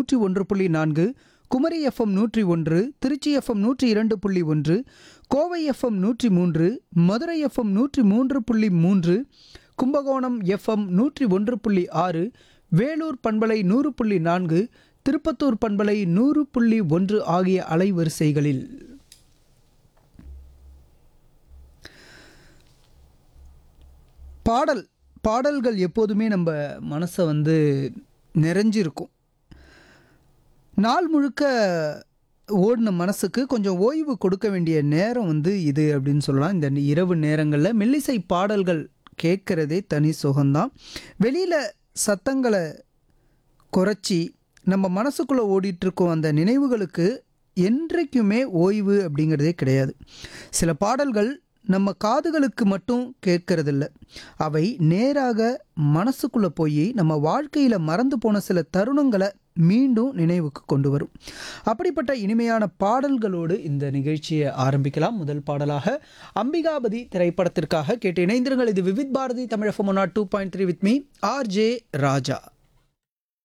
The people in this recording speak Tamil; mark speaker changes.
Speaker 1: நூற்றி ஒன்று புள்ளி நான்கு குமரி எஃப்எம் நூற்றி ஒன்று திருச்சி எஃப்எம் நூற்றி இரண்டு புள்ளி ஒன்று கோவை எஃப்எம் நூற்றி மூன்று மதுரை எஃப்எம் நூற்றி மூன்று புள்ளி மூன்று கும்பகோணம் எஃப்எம் நூற்றி ஒன்று புள்ளி ஆறு வேலூர் பண்பலை நூறு புள்ளி நான்கு திருப்பத்தூர் பண்பலை நூறு புள்ளி ஒன்று ஆகிய அலைவரிசைகளில் பாடல் பாடல்கள் எப்போதுமே நம்ம மனசை வந்து நிறைஞ்சிருக்கும் நாள் முழுக்க ஓடின மனசுக்கு கொஞ்சம் ஓய்வு கொடுக்க வேண்டிய நேரம் வந்து இது அப்படின்னு சொல்லலாம் இந்த இரவு நேரங்களில் மெல்லிசை பாடல்கள் கேட்குறதே தனி சுகம்தான் வெளியில் சத்தங்களை குறைச்சி நம்ம மனசுக்குள்ளே ஓடிட்டுருக்கோம் அந்த நினைவுகளுக்கு என்றைக்குமே ஓய்வு அப்படிங்கிறதே கிடையாது சில பாடல்கள் நம்ம காதுகளுக்கு மட்டும் கேட்கறதில்ல அவை நேராக மனசுக்குள்ளே போய் நம்ம வாழ்க்கையில் மறந்து போன சில தருணங்களை மீண்டும் நினைவுக்கு கொண்டு வரும் அப்படிப்பட்ட இனிமையான பாடல்களோடு இந்த நிகழ்ச்சியை ஆரம்பிக்கலாம் முதல் பாடலாக அம்பிகாபதி திரைப்படத்திற்காக கேட்டு இணைந்திருங்கள் இது Vividh Bharati Tamil FM two point three with me R J Raja